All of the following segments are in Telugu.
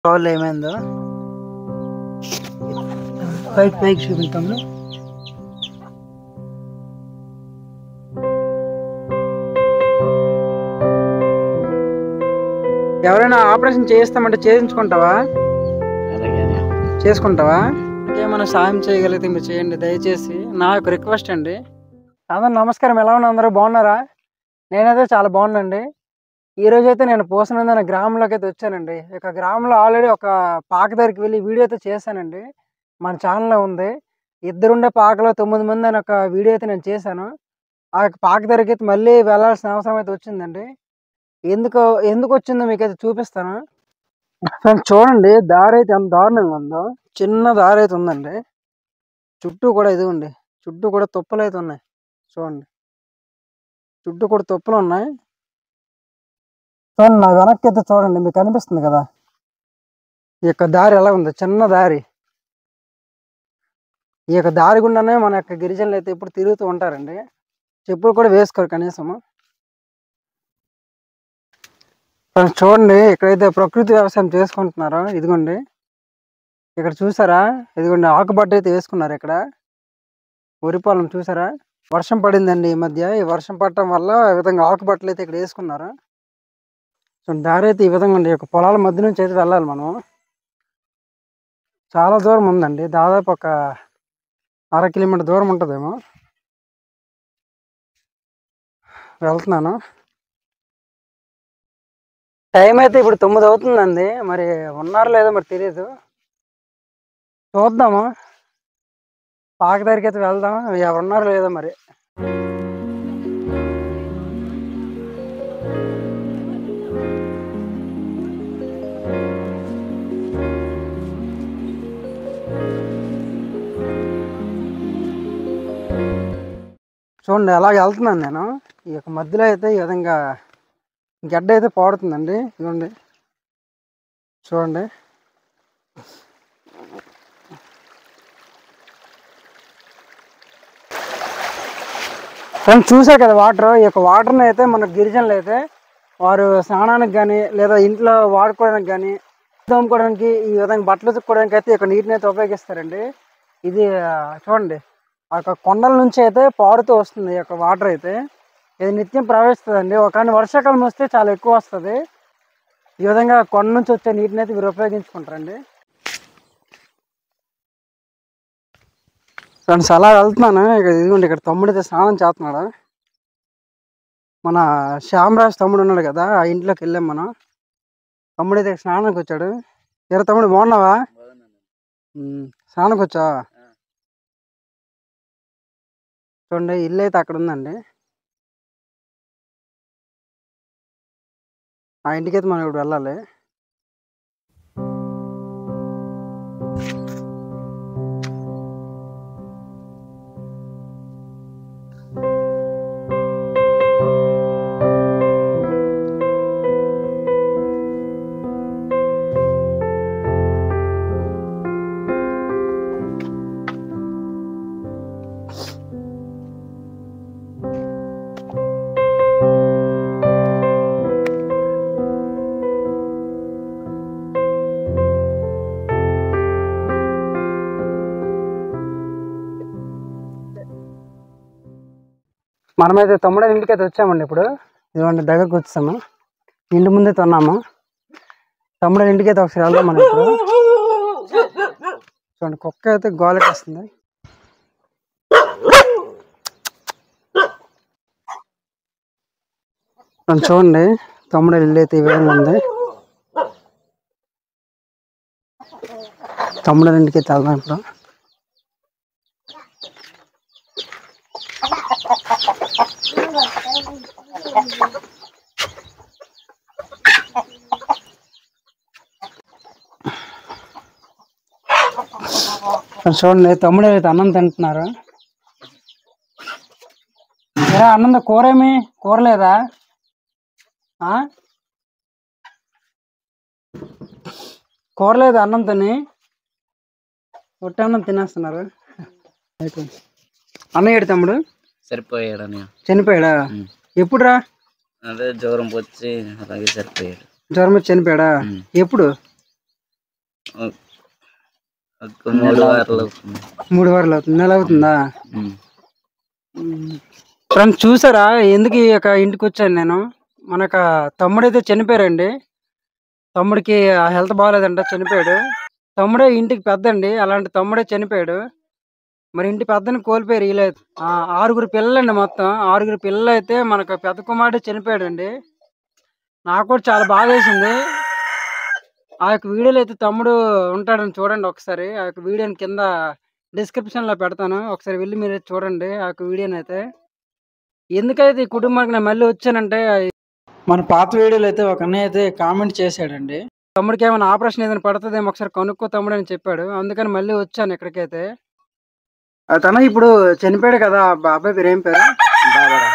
కాల్ ఏమైందో పైకి పైకి చూపిస్తాము ఎవరైనా ఆపరేషన్ చేయిస్తామంటే చేయించుకుంటావా చేసుకుంటావా ఏమైనా సాయం చేయగలిగితే మీరు చేయండి దయచేసి నా యొక్క రిక్వెస్ట్ అండి అందరు నమస్కారం ఎలా ఉన్నా అందరూ బాగున్నారా నేనైతే చాలా బాగున్నాండి ఈ రోజు అయితే నేను పోసనందన గ్రామంలోకి అయితే వచ్చానండి ఇక గ్రామంలో ఆల్రెడీ ఒక పాక దగ్గరికి వెళ్ళి వీడియో అయితే చేశానండి మన ఛానల్లో ఉంది ఇద్దరుండే పాకలో తొమ్మిది మంది అని ఒక వీడియో అయితే నేను చేశాను ఆ యొక్క పాక దగ్గరికి అయితే మళ్ళీ వెళ్ళాల్సిన అవసరం అయితే వచ్చిందండి ఎందుకు ఎందుకు వచ్చిందో మీకు అయితే చూపిస్తాను ఫ్రెండ్స్ చూడండి దారి అయితే ఎంత దారుణంగా ఉందో చిన్న దారి అయితే ఉందండి చుట్టూ కూడా ఇదిగోండి చుట్టూ కూడా తుప్పలు అయితే ఉన్నాయి చూడండి చుట్టూ కూడా తుప్పలు ఉన్నాయి చూడండి నా వెనక్కి అయితే చూడండి మీకు కనిపిస్తుంది కదా ఈ యొక్క దారి ఎలా ఉంది చిన్న దారి ఈ యొక్క దారి గుండానే మన యొక్క గిరిజనులు అయితే ఇప్పుడు తిరుగుతూ ఉంటారండి చెప్పులు కూడా వేసుకోరు కనీసము ఫ్రెండ్స్ చూడండి ఇక్కడైతే ప్రకృతి వ్యవసాయం చేసుకుంటున్నారు ఇదిగోండి ఇక్కడ చూసారా ఇదిగోండి ఆకుబట్ట అయితే వేసుకున్నారు ఇక్కడ వరి పొలం చూసారా వర్షం పడిందండి ఈ మధ్య ఈ వర్షం పడటం వల్ల ఈ విధంగా ఆకుబట్టలు అయితే ఇక్కడ వేసుకున్నారు సో దారి అయితే ఈ విధంగా ఉంది ఈ యొక్క పొలాల మధ్య నుంచి అయితే వెళ్ళాలి మనం చాలా దూరం ఉందండి దాదాపు ఒక అర కిలోమీటర్ దూరం ఉంటుందేమో వెళ్తున్నాను టైం అయితే ఇప్పుడు తొమ్మిది అవుతుందండి మరి ఉన్నారో లేదో మరి తెలియదు చూద్దాము పాక దగ్గరికి అయితే వెళ్దాం ఎవరు ఉన్నారో లేదో మరి చూడండి అలాగే వెళ్తున్నాను నేను ఈ యొక్క మధ్యలో అయితే ఈ విధంగా గడ్డ అయితే పాడుతుందండి ఇదిగోండి చూడండి ఫ్రెండ్స్ చూసా కదా వాటర్ ఈ యొక్క వాటర్ని అయితే మన గిరిజనులు అయితే వారు స్నానానికి కానీ లేదా ఇంట్లో వాడుకోవడానికి కానీ తోముకోవడానికి ఈ విధంగా బట్టలు ఉతుక్కోవడానికి అయితే ఈ యొక్క నీటిని అయితే ఉపయోగిస్తారండి ఇది ఆ, చూడండి ఆ యొక్క కొండల నుంచి అయితే పారుతూ వస్తుంది ఈ యొక్క వాటర్ అయితే ఇది నిత్యం ప్రవహిస్తుందండి ఒక వర్షాకాలం వస్తే చాలా ఎక్కువ వస్తుంది ఈ విధంగా కొండ నుంచి వచ్చే నీటిని అయితే వీరు ఉపయోగించుకుంటారండి ఫ్రెండ్స్ అలా వెళ్తున్నాను ఇక్కడ ఇదిగోండి ఇక్కడ తమ్ముడు అయితే స్నానం చేస్తున్నాడు మన శ్యామరాజ్ తమ్ముడు ఉన్నాడు కదా ఆ ఇంట్లోకి వెళ్ళాం మనం తమ్ముడు అయితే స్నానానికి వచ్చాడు ఎరా తమ్ముడు బాగున్నావా ఉమ్, స్నానానికి వచ్చావా చూడండి ఇల్లు అయితే అక్కడ ఉందండి ఆ ఇంటికి అయితే మనం ఇప్పుడు వెళ్ళాలి మనమైతే తమ్ముడు ఇంటికి అయితే వచ్చామండి ఇప్పుడు ఇదిగోండి దగ్గరకు వచ్చాము ఇంటి ముందే ఉన్నాము తమ్ముడు ఇంటికి అయితే ఒకసారి వెళ్దాం మనం ఇప్పుడు చూడండి కుక్క అయితే గోలకి వస్తుంది మనం చూడండి తమ్ముడు ఇల్లు అయితే ఈ విధంగా ఉంది తమ్ముడు ఇంటికి అయితే వెళ్దాం ఇప్పుడు ఇక్కడ చూడండి తమ్ముడు అయితే అన్నం తింటున్నారు ఏరా అన్నం కూర ఏమి కూర లేదా ఆ? కూర లేదా అన్నం తిని ఒట్టి అన్నం తినేస్తున్నారు అయితే అన్నయ్య ఏడు తమ్ముడు సరిపోయాడని చనిపోయాడా ఉమ్. ఎప్పుడురా అదే జ్వరం వచ్చి అలాగే సరిపోయాడు జ్వరం వచ్చి చనిపోయాడా ఉమ్. ఎప్పుడు మూడు వారాలు అవుతుంది మూడు వారాలు అవుతుంది నెల అవుతుందా ఉమ్. ఫ్రెండ్స్ చూసారా ఎందుకు ఈ యొక్క ఇంటికి వచ్చాను నేను మనక తమ్ముడైతే చనిపోయారండి తమ్ముడికి హెల్త్ బాగాలేదంట చనిపోయాడు తమ్ముడే ఇంటికి పెద్దండి అలాంటి తమ్ముడే చనిపోయాడు మరి ఇంటి పెద్దని కోల్పోయారు వీళ్ళు ఆరుగురు పిల్లలండి మొత్తం ఆరుగురు పిల్లలు అయితే మనకు పెద్ద కుమారుడు చనిపోయాడండి నాకు కూడా చాలా బాధ వేసింది ఆ యొక్క వీడియోలో అయితే తమ్ముడు ఉంటాడని చూడండి ఒకసారి ఆ యొక్క వీడియోని కింద description లో పెడతాను ఒకసారి వెళ్ళి మీరు చూడండి ఆ యొక్క వీడియోని అయితే ఎందుకైతే ఈ కుటుంబానికి నేను మళ్ళీ వచ్చానంటే మన పాత వీడియోలో అయితే ఒక అన్నయ్య అయితే కామెంట్ చేశాడండి తమ్ముడికి ఏమైనా ఆపరేషన్ ఏదైనా పడుతుందేమో ఒకసారి కనుక్కో తమ్ముడు అని చెప్పాడు అందుకని మళ్ళీ వచ్చాను ఇక్కడికైతే ఆ తన ఇప్పుడు చనిపోయాడు కదా ఆ బాబాయ్ పేరు ఏం పేరు బాబారావు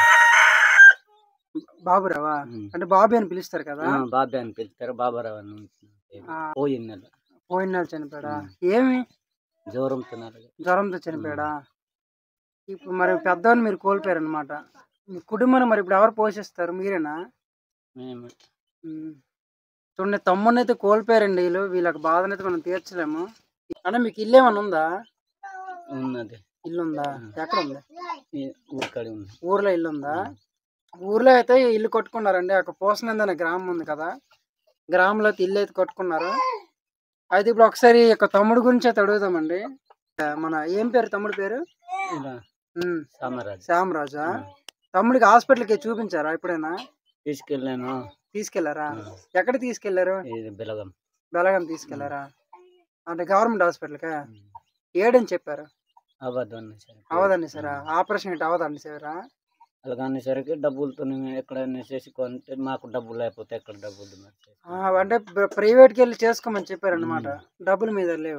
బాబురావా ఉమ్. అంటే బాబు అని పిలుస్తారు కదా ఆ, బాబాయ్ అని పిలుస్తారు బాబారావు అని ఉంటుంది. ఆ, పోయింది నెల పోయిన నెల చనిపోయాడా ఉమ్. ఏమి జ్వరం తిన్నారు జ్వరంతో చనిపోయాడా ఇప్పుడు మరి పెద్దవాళ్ళు మీరు కోల్పోయారు అనమాట మీ కుటుంబాన్ని మరి ఇప్పుడు ఎవరు పోషిస్తారు మీరేనా మేము ఉమ్. చూడండి తమ్ముడిని అయితే కోల్పోయారండి వీళ్ళు వీళ్ళకి బాధనైతే మనం తీర్చలేము అంటే మీకు ఇల్లు ఏమైనా ఉందా ఉన్నది ఇల్లు ఉందా ఉమ్. ఎక్కడ ఉంది ఈ ఊరికాడే ఉంది ఊర్లో ఇల్లు ఉందా ఊర్లో అయితే ఇల్లు కట్టుకున్నారండి అక్కడ పోసనంది అనే గ్రామం ఉంది కదా గ్రామంలో అయితే ఇల్లు అయితే కట్టుకున్నారు అయితే ఇప్పుడు ఒకసారి ఈ యొక్క తమ్ముడు గురించి అయితే అడుగుదామండి ఆ, మన ఏం పేరు తమ్ముడు పేరు ఇలా ఉమ్, సామరాజు శ్యామరాజా తమ్ముడికి హాస్పిటల్కి చూపించారా ఎప్పుడైనా తీసుకెళ్ళాను తీసుకెళ్లారా ఆ, ఎక్కడ తీసుకెళ్లారు ఇది బెలగం బెలగం తీసుకెళ్లారా అంటే గవర్నమెంట్ హాస్పిటల్కా ఏడని చెప్పారు అబద్ధం అన్న సరే అవదండి సార్ ఆపరేషన్ ఇటు అవదండి సార్ అలాగ అనేసరికి డబ్బులతో ఎక్కడైనా చేసుకుంటే మాకు డబ్బులు లేకపోతే ఎక్కడ డబ్బులు మరి అంటే ప్రైవేట్కి వెళ్ళి చేసుకోమని చెప్పారన్నమాట డబ్బుల మీద లేవు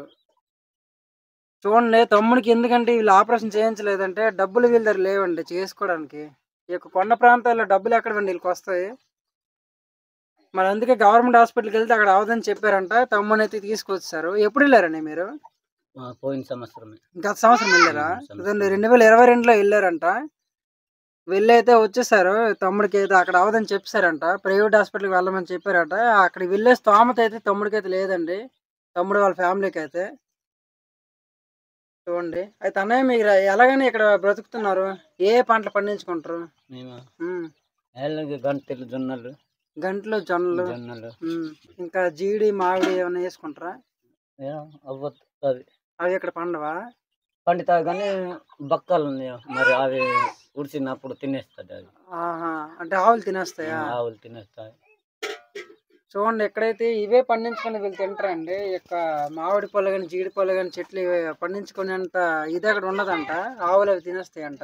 చూడండి తమ్ముడికి ఎందుకంటే వీళ్ళు ఆపరేషన్ చేయించలేదంటే డబ్బులు వీళ్ళ దగ్గర లేవండి చేసుకోవడానికి ఈ యొక్క కొండ ప్రాంతాల్లో డబ్బులు ఎక్కడ వీళ్ళకి వస్తాయి మరి అందుకే గవర్నమెంట్ హాస్పిటల్కి వెళ్తే అక్కడ అవదని చెప్పారంట తమ్ముని అయితే తీసుకొచ్చారు ఎప్పుడు వెళ్ళారండి మీరు ఆ, పోయిన సంవత్సరమే గత సంవత్సరం వెళ్ళారా ఉమ్, సంవత్సరం. అదండి రెండు వేల ఇరవై రెండులో వెళ్ళారంట వెళ్ళి అయితే వచ్చేసారు తమ్ముడికి అయితే అక్కడ అవదని చెప్పారంట ప్రైవేట్ హాస్పిటల్కి వెళ్ళమని చెప్పారట అక్కడికి వెళ్ళే స్తోమత అయితే తమ్ముడికి అయితే లేదండి తమ్ముడు వాళ్ళ ఫ్యామిలీకి అయితే చూడండి అయితే అన్నయ్య మీరు ఎలాగని ఇక్కడ బ్రతుకుతున్నారు ఏ పంటలు పండించుకుంటారు మేము ఉమ్, ఏళ్ళకి గంటలు జొన్నలు గంటలు జొన్నలు జొన్నలు ఉమ్, ఇంకా జీడి మామిడి ఏమైనా వేసుకుంటారా ఏ, అవ్వదు అది అవి ఇక్కడ పండవా పండుతాయి కానీ బక్కలు ఉన్నాయి మరి అవి ఉడిచినప్పుడు తినేస్తుంది అది ఆహా అంటే ఆవులు తినేస్తాయా ఆవులు తినేస్తాయి చూడండి ఎక్కడైతే ఇవే పండించుకొని వీళ్ళు తింటారండి ఈ యొక్క మామిడి పళ్ళు కానీ జీడి పళ్ళు కానీ చెట్లు ఇవే పండించుకునేంత ఇది అక్కడ ఉండదంట ఆవులు అవి తినేస్తాయంట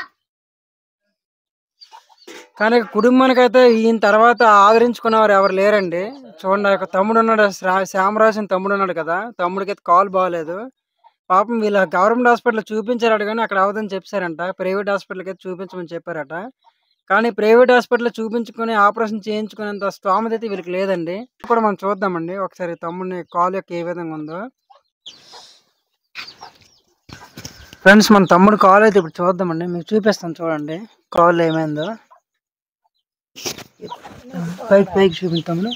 కానీ కుటుంబానికి అయితే ఈయన తర్వాత ఆదరించుకునేవారు ఎవరు లేరండి చూడండి ఆ యొక్క తమ్ముడు ఉన్నాడు శ్రా- శ్యామరాజు అని తమ్ముడు ఉన్నాడు కదా తమ్ముడికి అయితే కాల్ బాగాలేదు పాపం వీళ్ళ గవర్నమెంట్ హాస్పిటల్ చూపించారట కానీ అక్కడ అవదని చెప్పారంట ప్రైవేట్ హాస్పిటల్కి అయితే చూపించమని చెప్పారట కానీ ప్రైవేట్ హాస్పిటల్ చూపించుకొని ఆపరేషన్ చేయించుకునేంత స్తోమత అయితే వీళ్ళకి లేదండి కూడా మనం చూద్దామండి ఒకసారి తమ్ముడిని కాల్ యొక్క ఏ విధంగా ఉందో ఫ్రెండ్స్ మన తమ్ముడు కాల్ అయితే ఇప్పుడు చూద్దామండి మీకు చూపిస్తాను చూడండి కాల్ ఏమైందో పైకి పైకి చూపిస్తాము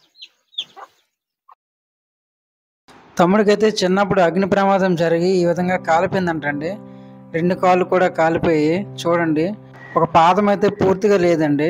తమ్ముడికి అయితే చిన్నప్పుడు అగ్ని ప్రమాదం జరిగి ఈ విధంగా కాలిపోయిందంటండి రెండు కాళ్ళు కూడా కాలిపోయి చూడండి ఒక పాదం అయితే పూర్తిగా లేదండి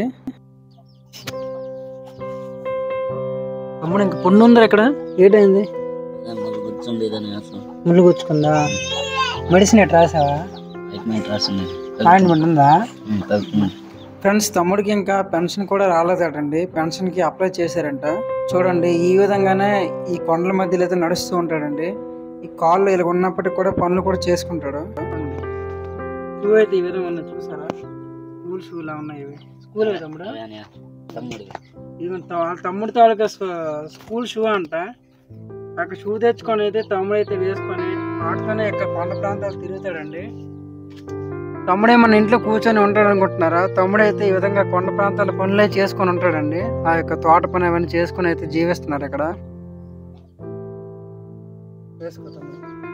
తమ్ముడు ఇంక పుండు ఉందా ఇక్కడ ఏటైంది కూర్చుండేదని అసలు ముళ్ళు గుచ్చుకుందా మెడిసిన్ ఎట్లా రాసావా ట్రీట్మెంట్ రాసింది ఆయింట్మెంట్ ఉందా తగ్గుతుంది ఫ్రెండ్స్ తమ్ముడికి ఇంకా పెన్షన్ కూడా రాలేదటండి పెన్షన్ కి అప్లై చేశారంట చూడండి ఈ విధంగానే ఈ కొండల మధ్యలో అయితే నడుస్తూ ఉంటాడండి ఈ కాళ్ళు ఇలా ఉన్నప్పటికీ కూడా పనులు కూడా చేసుకుంటాడు షూ అయితే ఈ విధంగా ఉన్నాయి చూసారా స్కూల్ షూ లా ఉన్నాయి ఇవి స్కూల్ తమ్ముడు తమ్ముడు ఇది మన త- వాళ్ళ తమ్ముడి తాలూకా స్కూ- స్కూల్ షూ అంట అక్కడ షూ తెచ్చుకొని అయితే తమ్ముడు అయితే వేసుకొని వాటితోనే ఇక్కడ కొండ ప్రాంతాలు తిరుగుతాడండి తమ్ముడే మన ఇంట్లో కూర్చొని ఉంటాడు అనుకుంటున్నారా తమ్ముడు అయితే ఈ విధంగా కొండ ప్రాంతాల పనులే చేసుకొని ఉంటాడండి ఆ యొక్క తోట పని అవన్నీ చేసుకొని అయితే జీవిస్తున్నారు ఇక్కడ వేసుకో తమ్ముడు.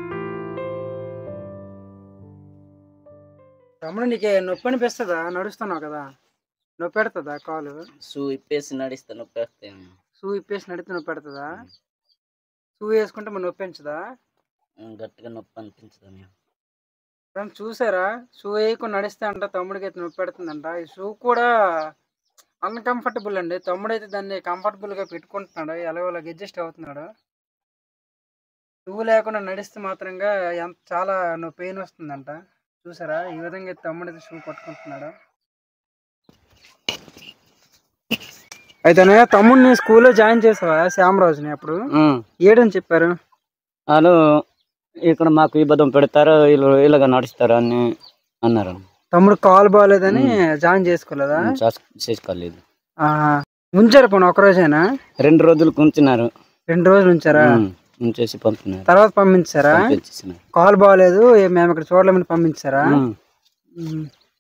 తమ్ముడు నీకు నొప్పి అనిపిస్తుందా నడుస్తున్నావు కదా నొప్పి పెడుతుందా కాలు షూ ఇప్పేసి నడిస్తే నొప్పి వస్తాయి షూ ఇప్పేసి నడితే నొప్పి పెడుతుందా షూ వేసుకుంటే మన నొప్పి పెంచదా గట్టిగా నొప్పి అనిపించదు ఫ్రెండ్స్ చూసారా షూ వేయకుండా నడిస్తే అంట తమ్ముడికి అయితే నొప్పి పెడుతుందంట ఈ షూ కూడా అన్కంఫర్టబుల్ అండి తమ్ముడు అయితే దాన్ని comfortable గా పెట్టుకుంటున్నాడు ఎలాగోలాగ అడ్జస్ట్ అవుతున్నాడు షూ లేకుండా నడిస్తే మాత్రంగా ఎంత చాలా పెయిన్ వస్తుందంట చూసారా ఈ విధంగా అయితే తమ్ముడు అయితే షూ పట్టుకుంటున్నాడు అయితే తమ్ముడిని స్కూల్లో జాయిన్ చేసావా శ్యామరాజుని అప్పుడు ఏడని చెప్పారు వాళ్ళు ఇక్కడ మాకు ఇబ్బంది పెడతారు వీళ్ళు ఇలాగ నడుస్తారు అని అన్నారు తమ్ముడు కాల్ బాగాలేదని జాయిన్ చేసుకోలేదా చేస్- చేసుకోలేదు ఆహా. ఉంచారు పోనీ ఒక రోజైనా రెండు రోజులు ఉంచినారు రెండు రోజులు ఉంచారా ఉమ్, ఉంచేసి పంపినారు తర్వాత పంపించారా పంపించేసినారు కాల్ బాగాలేదు ఏ- మేము ఇక్కడ చూడలేమని పంపించారా ఉమ్, ఉమ్.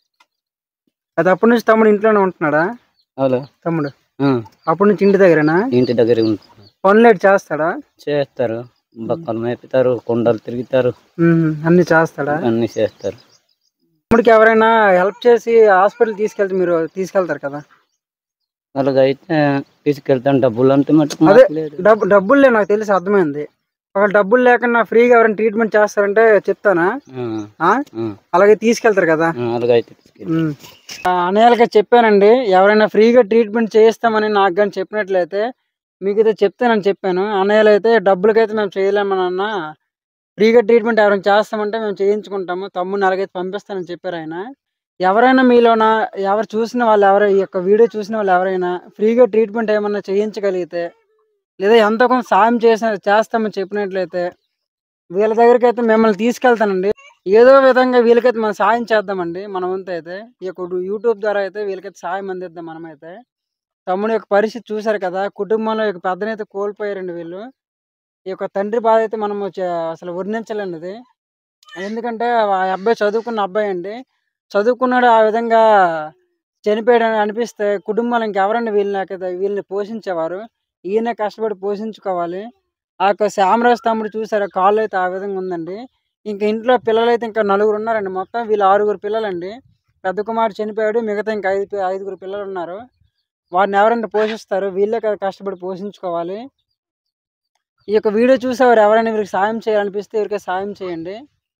అది అప్పటి నుంచి తమ్ముడు ఇంట్లోనే ఉంటున్నాడా అవును తమ్ముడు ఉమ్, అప్పటి నుంచి ఇంటి దగ్గరేనా ఇంటి దగ్గర ఉంటున్నారు. పనులు ఎటు చేస్తాడా చేస్తారు బక్కలు మేపుతారు కొండలు తిరుగుతారు ఉమ్, అన్ని చేస్తాడా అన్ని చేస్తారు తమ్ముడికి ఎవరైనా హెల్ప్ చేసి హాస్పిటల్ తీసుకెళ్తే మీరు తీసుకెళ్తారు కదా అలాగైతే తీసుకెళ్తాను డబ్బులు అంతే మటుకు అదే మాకు లేదు డబ్బు డబ్బులు నాకు తెలిసి అర్థమైంది ఒకవేళ డబ్బులు లేకుండా ఫ్రీగా ఎవరైనా ట్రీట్మెంట్ చేస్తారంటే చెప్తానా ఉమ్, ఆ? ఉమ్, అలాగే తీసుకెళ్తారు కదా ఉమ్, అలాగైతే తీసుకెళ్తాను ఉమ్. ఆ, అన్నయ్యలకి చెప్పానండి ఎవరైనా ఫ్రీగా ట్రీట్మెంట్ చేయిస్తామని నాకు కానీ చెప్పినట్లయితే మీకు అయితే చెప్తానని చెప్పాను అన్నయ్యలు అయితే డబ్బులకైతే మేము చేయలేమని అన్న ఫ్రీగా ట్రీట్మెంట్ ఎవరైనా చేస్తామంటే మేము చేయించుకుంటాము తమ్ముడిని అలాగైతే పంపిస్తానని చెప్పారు ఆయన ఎవరైనా మీలోన ఎవరు చూసిన వాళ్ళు ఎవరు ఈ యొక్క వీడియో చూసిన వాళ్ళు ఎవరైనా ఫ్రీగా ట్రీట్మెంట్ ఏమన్నా చేయించగలిగితే లేదా ఎంతో కొంత సాయం చేసిన చేస్తామని చెప్పినట్లయితే వీళ్ళ దగ్గరికి అయితే మిమ్మల్ని తీసుకెళ్తానండి ఏదో విధంగా వీళ్ళకైతే మనం సాయం చేద్దామండి మన వంతు అయితే ఈ యొక్క యూట్యూబ్ ద్వారా అయితే వీళ్ళకైతే సాయం అందిద్దాం మనమైతే తమ్ముడి యొక్క పరిస్థితి చూశారు కదా కుటుంబంలో యొక్క పెద్దనైతే కోల్పోయారండి వీళ్ళు ఈ యొక్క తండ్రి బాధ అయితే మనం అసలు వర్ణించలేనిది ఎందుకంటే ఆ అబ్బాయి చదువుకున్న అబ్బాయి అండి చదువుకున్నాడు ఆ విధంగా చనిపోయాడని అనిపిస్తే కుటుంబాలు ఇంకెవరండి వీళ్ళని నాకైతే వీళ్ళని పోషించేవారు ఈయన కష్టపడి పోషించుకోవాలి ఆ యొక్క శ్యామరాజ్ తమ్ముడు చూసారా కాళ్ళు అయితే ఆ విధంగా ఉందండి ఇంకా ఇంట్లో పిల్లలు అయితే ఇంకా నలుగురు ఉన్నారండి మొత్తం వీళ్ళు ఆరుగురు పిల్లలండి పెద్ద కుమారుడు చనిపోయాడు మిగతా ఇంకా ఐదు పి- ఐదుగురు పిల్లలు ఉన్నారు వారిని ఎవరైనా పోషిస్తారు వీళ్ళే కదా కష్టపడి పోషించుకోవాలి ఈ యొక్క వీడియో చూసేవారు ఎవరైనా వీరికి సాయం చేయాలనిపిస్తే వీరికి సాయం చేయండి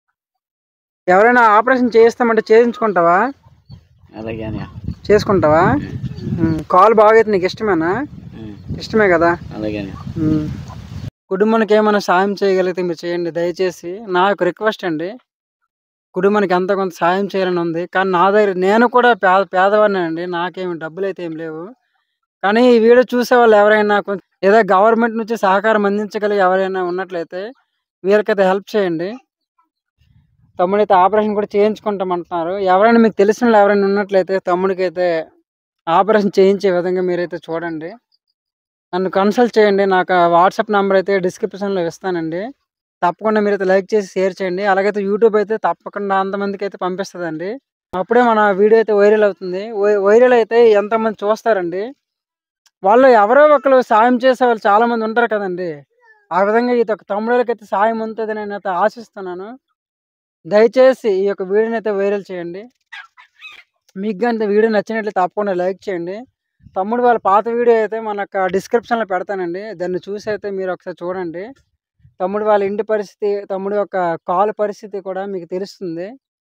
ఎవరైనా ఆపరేషన్ చేయిస్తామంటే చేయించుకుంటావా అలాగే అని చేసుకుంటావా ఉమ్, కాలు బాగైతే నీకు ఇష్టమేనా ఉమ్, ఇష్టమే కదా అలాగే అని ఉమ్. కుటుంబానికి ఏమైనా సాయం చేయగలిగితే మీరు చేయండి దయచేసి నా యొక్క రిక్వెస్ట్ అండి కుటుంబానికి ఎంతో కొంత సాయం చేయాలని ఉంది కానీ నా దగ్గర నేను కూడా పేద పేదవాడిని అండి నాకేమి డబ్బులు అయితే ఏం లేవు కానీ ఈ వీడియో చూసే వాళ్ళు ఎవరైనా కొంచెం ఏదో గవర్నమెంట్ నుంచి సహకారం అందించగలిగి ఎవరైనా ఉన్నట్లయితే వీళ్ళకైతే హెల్ప్ చేయండి తమ్ముడైతే ఆపరేషన్ కూడా చేయించుకుంటామంటున్నారు ఎవరైనా మీకు తెలిసిన వాళ్ళు ఎవరైనా ఉన్నట్లయితే తమ్ముడికి అయితే ఆపరేషన్ చేయించే విధంగా మీరైతే చూడండి నన్ను కన్సల్ట్ చేయండి నాకు ఆ వాట్సాప్ నెంబర్ అయితే డిస్క్రిప్షన్లో ఇస్తానండి తప్పకుండా మీరైతే లైక్ చేసి షేర్ చేయండి అలాగైతే యూట్యూబ్ అయితే తప్పకుండా అంతమందికి అయితే పంపిస్తుందండి అప్పుడే మన వీడియో అయితే వైరల్ అవుతుంది వై- వైరల్ అయితే ఎంతమంది చూస్తారండి వాళ్ళు ఎవరో ఒకరు సాయం చేసే వాళ్ళు చాలా మంది ఉంటారు కదండి ఆ విధంగా ఈ యొక్క తమ్ముళ్ళకి అయితే సాయం ఉంటుంది నేను అయితే ఆశిస్తున్నాను దయచేసి ఈ యొక్క వీడియోని అయితే వైరల్ చేయండి మీకు కానీ వీడియో నచ్చినట్లయితే తప్పకుండా లైక్ చేయండి తమ్ముడు వాళ్ళ పాత వీడియో అయితే మన యొక్క డిస్క్రిప్షన్లో పెడతానండి దాన్ని చూసి అయితే మీరు ఒకసారి చూడండి తమ్ముడు వాళ్ళ ఇంటి పరిస్థితి తమ్ముడు యొక్క కాలు పరిస్థితి కూడా మీకు తెలుస్తుంది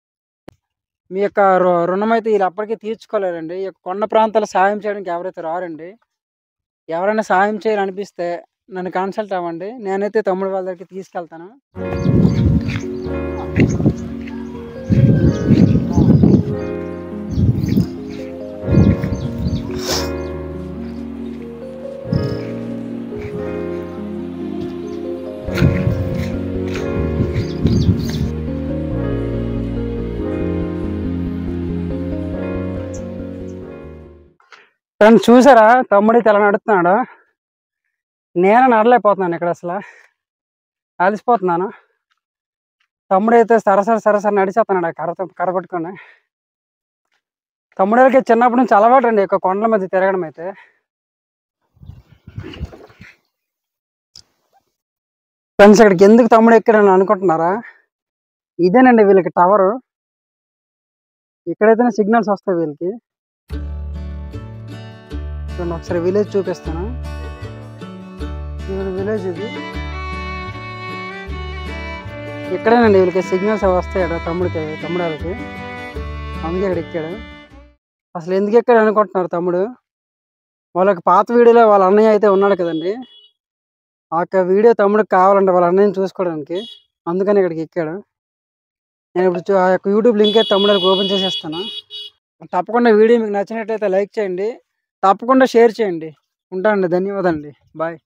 మీ యొక్క రు- రుణం అయితే వీళ్ళు అప్పటికీ తీర్చుకోలేరండి ఈ యొక్క కొండ ప్రాంతాలు సాయం చేయడానికి ఎవరైతే రారండి ఎవరైనా సాయం చేయాలనిపిస్తే నన్ను కన్సల్ట్ అవ్వండి నేనైతే తమ్ముడు వాళ్ళ దగ్గరికి తీసుకెళ్తాను ఫ్రెండ్స్ చూసారా తమ్ముడు అయితే ఎలా నడుస్తున్నాడు నేను నడలేకపోతున్నాను ఇక్కడ అసలు అలసిపోతున్నాను తమ్ముడు అయితే సరసర సరసర నడిచేస్తున్నాడు ఆ కర్రతో కర్ర పట్టుకొని తమ్ముడికి చిన్నప్పటి నుంచి అలవాటు అండి యొక్క కొండల మధ్య తిరగడం అయితే ఫ్రెండ్స్ ఇక్కడికి ఎందుకు తమ్ముడు ఎక్కాడని అనుకుంటున్నారా ఇదేనండి వీళ్ళకి టవరు ఇక్కడైతేనే సిగ్నల్స్ వస్తాయి వీళ్ళకి చూడండి ఒకసారి విలేజ్ చూపిస్తాను ఇది విలేజ్ ఇది ఇక్కడేనండి వీళ్ళకి సిగ్నల్స్ అవి వస్తాయి ఇక్కడ తమ్ముడికి తమ్ముడు వాళ్ళకి అందుకే ఇక్కడ ఎక్కాడు అసలు ఎందుకు ఎక్కాడు అనుకుంటున్నారు తమ్ముడు వాళ్ళకి పాత వీడియోలో వాళ్ళ అన్నయ్య అయితే ఉన్నాడు కదండి ఆ యొక్క వీడియో తమ్ముడికి కావాలంటే వాళ్ళ అన్నయ్యని చూసుకోవడానికి అందుకని ఇక్కడికి ఎక్కాడు నేను ఇప్పుడు చూ- ఆ యొక్క యూట్యూబ్ లింక్ అయితే తమ్ముడికి ఓపెన్ చేసేస్తాను తప్పకుండా వీడియో మీకు నచ్చినట్లయితే లైక్ చేయండి తప్పకుండా షేర్ చేయండి ఉంటానండి ధన్యవాదాలు అండి బాయ్